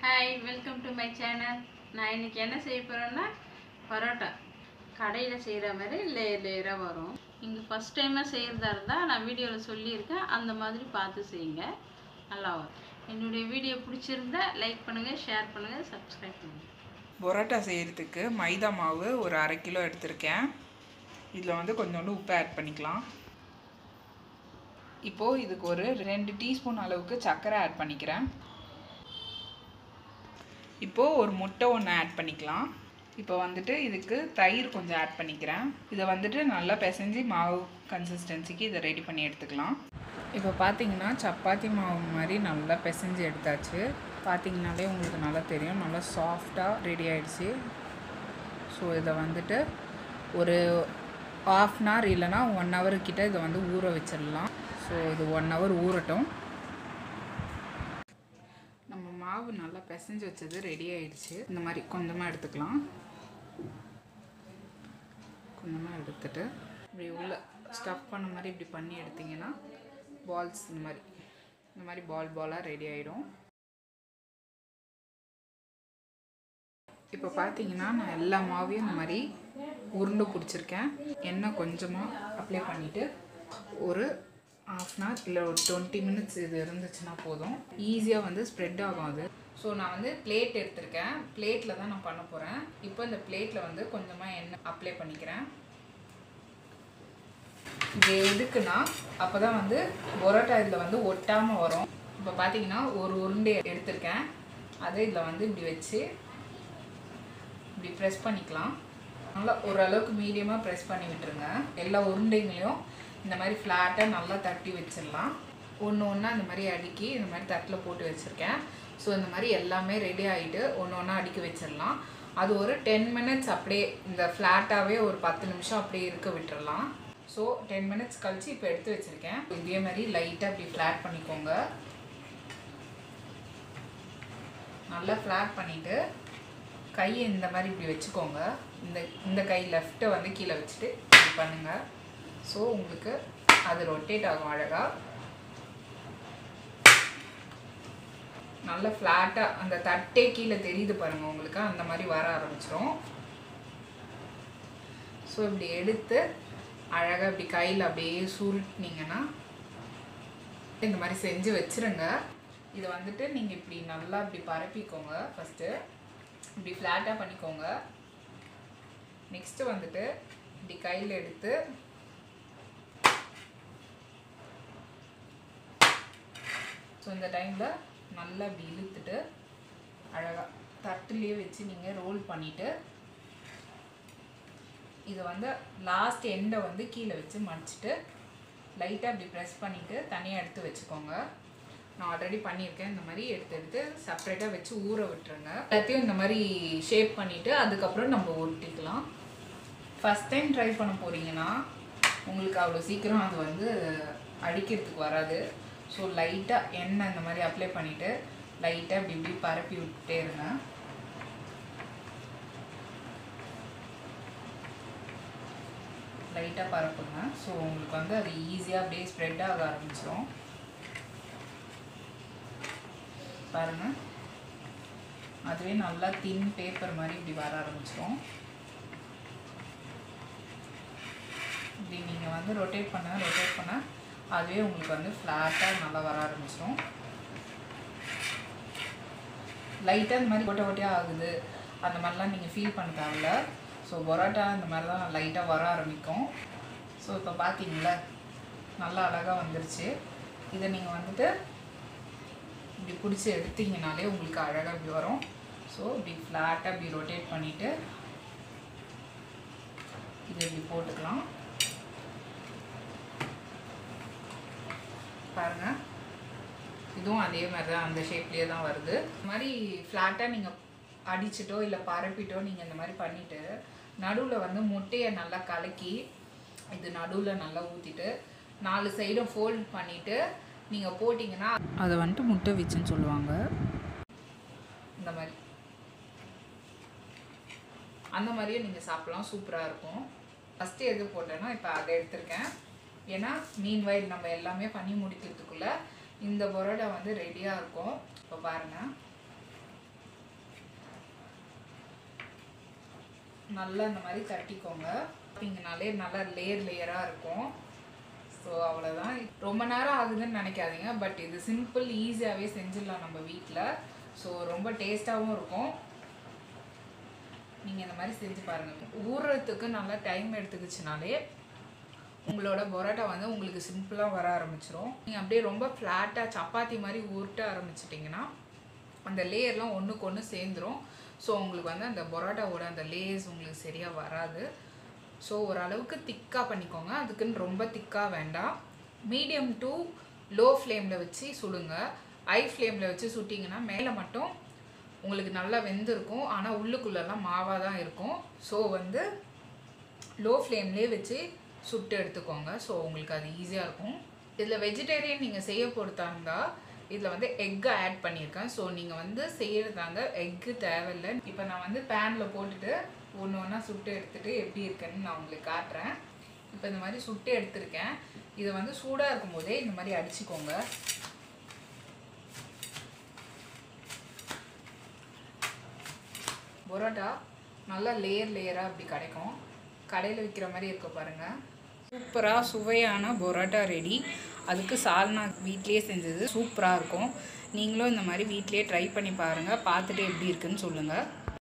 hi welcome to my channel நான் இன்னைக்கு என்ன செய்ய போகிறேன்னா பரோட்டா கடையில் செய்கிற மாதிரி லேயர் லேயராக வரும் இங்கே ஃபஸ்ட் டைமாக செய்கிறதா இருந்தால் நான் வீடியோவில் சொல்லியிருக்கேன் அந்த மாதிரி பார்த்து செய்யுங்க நல்லா வரும் என்னுடைய வீடியோ பிடிச்சிருந்தா லைக் பண்ணுங்கள் ஷேர் பண்ணுங்கள் சப்ஸ்கிரைப் பண்ணுங்கள் பரோட்டா செய்கிறதுக்கு மைதா மாவு ஒரு அரை கிலோ எடுத்திருக்கேன் இதில் வந்து கொஞ்சோண்டு உப்பு ஆட் பண்ணிக்கலாம் இப்போது இதுக்கு ஒரு ரெண்டு டீஸ்பூன் அளவுக்கு சர்க்கரை ஆட் பண்ணிக்கிறேன் இப்போது ஒரு முட்டை ஒன்று ஆட் பண்ணிக்கலாம் இப்போ வந்துட்டு இதுக்கு தயிர் கொஞ்சம் ஆட் பண்ணிக்கிறேன் இதை வந்துட்டு நல்லா பிசைஞ்சு மாவு கன்சிஸ்டன்சிக்கு இதை ரெடி பண்ணி எடுத்துக்கலாம் இப்போ பார்த்தீங்கன்னா சப்பாத்தி மாவு மாதிரி நல்லா பிசைஞ்சு எடுத்தாச்சு பார்த்தீங்கனாலே உங்களுக்கு நல்லா தெரியும் நல்லா சாஃப்டாக ரெடி ஆயிடுச்சு ஸோ இதை வந்துட்டு ஒரு ஆஃப் அன் ஹவர் இல்லைனா ஒன் ஹவர் கிட்ட இதை வந்து ஊற வச்சிடலாம் ஸோ இது ஒன் ஹவர் ஊறட்டும் நம்ம மாவு நல்லா பிசைஞ்சு வச்சது ரெடி ஆயிடுச்சு இந்த மாதிரி கொஞ்சமாக எடுத்துக்கலாம் கொஞ்சமாக எடுத்துட்டு இப்படி உள்ள ஸ்டஃப் பண்ண மாதிரி இப்படி பண்ணி எடுத்தீங்கன்னா பால்ஸ் இந்த மாதிரி இந்த மாதிரி பால் பாலாக ரெடி ஆகிடும் இப்போ பார்த்தீங்கன்னா நான் எல்லா மாவையும் இந்த மாதிரி உருண்டை பிடிச்சிருக்கேன் எண்ணெய் கொஞ்சமாக அப்ளை பண்ணிவிட்டு ஒரு ஆஃப் அன் ஹவர் இல்லை ஒரு டுவெண்ட்டி மினிட்ஸ் இது இருந்துச்சுன்னா போதும் ஈஸியாக வந்து ஸ்ப்ரெட் ஆகும் அது ஸோ நான் வந்து பிளேட் எடுத்திருக்கேன் பிளேட்டில் தான் நான் பண்ண போகிறேன் இப்போ இந்த பிளேட்டில் வந்து கொஞ்சமாக எண்ணெய் அப்ளை பண்ணிக்கிறேன் இது எதுக்குன்னா அப்போ தான் வந்து பரோட்டா இதில் வந்து ஒட்டாமல் வரும் இப்போ பார்த்தீங்கன்னா ஒரு உருண்டை எடுத்திருக்கேன் அதை இதில் வந்து இப்படி வச்சு இப்படி ப்ரெஸ் பண்ணிக்கலாம் நல்லா ஓரளவுக்கு மீடியமாக ப்ரெஸ் பண்ணி விட்டுருங்க எல்லா உருண்டைங்களையும் இந்த மாதிரி ஃப்ளாட்டாக நல்லா தட்டி வச்சிடலாம் ஒன்று ஒன்றா இந்த மாதிரி அடுக்கி இந்த மாதிரி தட்டில் போட்டு வச்சுருக்கேன் ஸோ இந்த மாதிரி எல்லாமே ரெடி ஆகிட்டு ஒன்று ஒன்றா அடுக்கி வச்சிடலாம் அது ஒரு டென் மினிட்ஸ் அப்படியே இந்த ஃப்ளாட்டாகவே ஒரு பத்து நிமிஷம் அப்படியே இருக்க விட்டுறலாம் ஸோ டென் மினிட்ஸ் கழிச்சு இப்போ எடுத்து வச்சுருக்கேன் இதே மாதிரி லைட்டாக இப்படி ஃப்ளாட் பண்ணிக்கோங்க நல்லா ஃப்ளாட் பண்ணிவிட்டு கையை இந்த மாதிரி இப்படி வச்சுக்கோங்க இந்த இந்த கை லெஃப்ட்டை வந்து கீழே வச்சுட்டு இப்படி பண்ணுங்கள் ஸோ உங்களுக்கு அது ரொட்டேட் ஆகும் அழகாக நல்ல ஃப்ளாட்டாக அந்த தட்டே கீழே தெரியுது பாருங்கள் உங்களுக்கு அந்த மாதிரி வர ஆரம்பிச்சிரும் ஸோ இப்படி எடுத்து அழகாக இப்படி கையில் அப்படியே சுருட்டினீங்கன்னா இந்த மாதிரி செஞ்சு வச்சுருங்க இதை வந்துட்டு நீங்கள் இப்படி நல்லா இப்படி பரப்பிக்கோங்க ஃபஸ்ட்டு இப்படி ஃப்ளாட்டாக பண்ணிக்கோங்க நெக்ஸ்ட்டு வந்துட்டு இப்படி கையில் எடுத்து ஸோ இந்த டைமில் நல்லா இப்படி இழுத்துட்டு அழகாக தட்டுலேயே வச்சு நீங்கள் ரோல் பண்ணிவிட்டு இதை வந்து லாஸ்ட் எண்டை வந்து கீழே வச்சு மடிச்சுட்டு லைட்டாக இப்படி ப்ரெஸ் பண்ணிவிட்டு தனியாக எடுத்து வச்சுக்கோங்க நான் ஆல்ரெடி பண்ணியிருக்கேன் இந்த மாதிரி எடுத்து எடுத்து செப்பரேட்டாக வச்சு ஊற விட்டுருங்க எல்லாத்தையும் இந்த மாதிரி ஷேப் பண்ணிவிட்டு அதுக்கப்புறம் நம்ம ஒட்டிக்கலாம் ஃபஸ்ட் டைம் ட்ரை பண்ண போகிறீங்கன்னா உங்களுக்கு அவ்வளோ சீக்கிரம் அது வந்து அடிக்கிறதுக்கு வராது ஸோ லைட்டாக எண்ணெய் இந்த மாதிரி அப்ளை பண்ணிவிட்டு லைட்டாக இப்படி இப்படி பரப்பி விட்டுட்டே இருங்க லைட்டாக பரப்புங்க ஸோ உங்களுக்கு வந்து அது ஈஸியாக அப்படியே ஸ்ப்ரெட் ஆக ஆரம்பிச்சிடும் பாருங்கள் அதுவே நல்லா தின் பேப்பர் மாதிரி இப்படி வர ஆரம்பிச்சிடும் இப்படி நீங்கள் வந்து ரொட்டேட் பண்ண ரொட்டேட் பண்ண அதுவே உங்களுக்கு வந்து ஃப்ளாட்டாக நல்லா வர ஆரம்பிச்சிடும் லைட்டாக இந்த மாதிரி ஒட்ட ஒட்டையாக ஆகுது அந்த மாதிரிலாம் நீங்கள் ஃபீல் பண்ண தேவையில்ல ஸோ பரோட்டா இந்த மாதிரி தான் லைட்டாக வர ஆரம்பிக்கும் ஸோ இப்போ பார்த்தீங்களா நல்லா அழகாக வந்துருச்சு இதை நீங்கள் வந்துட்டு இப்படி பிடிச்சி எடுத்தீங்கனாலே உங்களுக்கு அழகாக இப்படி வரும் ஸோ இப்படி ஃப்ளாட்டாக இப்படி ரொட்டேட் பண்ணிவிட்டு இதை இப்படி போட்டுக்கலாம் பாருங்கள் இதுவும் அதே மாதிரி தான் அந்த ஷேப்லேயே தான் வருது இந்த மாதிரி ஃப்ளாட்டாக நீங்கள் அடிச்சிட்டோ இல்லை பரப்பிட்டோ நீங்கள் இந்த மாதிரி பண்ணிவிட்டு நடுவில் வந்து முட்டையை நல்லா கலக்கி இது நடுவில் நல்லா ஊற்றிட்டு நாலு சைடும் ஃபோல்ட் பண்ணிவிட்டு நீங்கள் போட்டிங்கன்னா அதை வந்துட்டு முட்டை வீச்சுன்னு சொல்லுவாங்க இந்த மாதிரி அந்த மாதிரியே நீங்கள் சாப்பிட்லாம் சூப்பராக இருக்கும் ஃபஸ்ட்டு எது போட்டேன்னா இப்போ அதை எடுத்திருக்கேன் ஏன்னா மீன் வயல் நம்ம எல்லாமே பண்ணி முடிக்கிறதுக்குள்ளே இந்த பரோட்டா வந்து ரெடியாக இருக்கும் இப்போ பாருங்கள் நல்லா இந்த மாதிரி தட்டிக்கோங்க இங்கனாலே நல்லா லேயர் லேயராக இருக்கும் ஸோ அவ்வளோதான் ரொம்ப நேரம் ஆகுதுன்னு நினைக்காதீங்க பட் இது சிம்பிள் ஈஸியாகவே செஞ்சிடலாம் நம்ம வீட்டில் ஸோ ரொம்ப டேஸ்ட்டாகவும் இருக்கும் நீங்கள் இந்த மாதிரி செஞ்சு பாருங்கள் ஊறுறதுக்கு நல்லா டைம் எடுத்துக்கிச்சுனாலே உங்களோட பரோட்டா வந்து உங்களுக்கு சிம்பிளாக வர ஆரம்பிச்சிரும் நீங்கள் அப்படியே ரொம்ப ஃப்ளாட்டாக சப்பாத்தி மாதிரி உருட்ட ஆரம்பிச்சிட்டிங்கன்னா அந்த லேயர்லாம் ஒன்றுக்கு ஒன்று சேர்ந்துரும் ஸோ உங்களுக்கு வந்து அந்த பரோட்டாவோட அந்த லேயர்ஸ் உங்களுக்கு சரியாக வராது ஸோ ஓரளவுக்கு திக்காக பண்ணிக்கோங்க அதுக்குன்னு ரொம்ப திக்காக வேண்டாம் மீடியம் டு லோ ஃப்ளேமில் வச்சு சுடுங்க ஹை ஃப்ளேமில் வச்சு சுட்டிங்கன்னா மேலே மட்டும் உங்களுக்கு நல்லா வெந்திருக்கும் ஆனால் உள்ளுக்குள்ளெல்லாம் மாவாக தான் இருக்கும் ஸோ வந்து லோ ஃப்ளேம்லேயே வச்சு சுட்டு எடுத்துக்கோங்க ஸோ உங்களுக்கு அது ஈஸியாக இருக்கும் இதில் வெஜிடேரியன் நீங்கள் செய்ய பொறுத்தா இருந்தால் இதில் வந்து எக்கு ஆட் பண்ணியிருக்கேன் ஸோ நீங்கள் வந்து செய்கிறதாங்க எக்கு தேவையில்லை இப்போ நான் வந்து பேனில் போட்டுட்டு ஒன்று ஒன்றா சுட்டு எடுத்துகிட்டு எப்படி இருக்குன்னு நான் உங்களுக்கு காட்டுறேன் இப்போ இந்த மாதிரி சுட்டு எடுத்திருக்கேன் இதை வந்து சூடாக இருக்கும்போதே இந்த மாதிரி அடிச்சுக்கோங்க பரோட்டா நல்லா லேயர் லேயராக அப்படி கிடைக்கும் கடையில் விற்கிற மாதிரி இருக்க பாருங்கள் சூப்பராக சுவையான பரோட்டா ரெடி அதுக்கு சால்னா வீட்லேயே செஞ்சது சூப்பராக இருக்கும் நீங்களும் இந்த மாதிரி வீட்லேயே ட்ரை பண்ணி பாருங்கள் பார்த்துட்டு எப்படி இருக்குன்னு சொல்லுங்கள்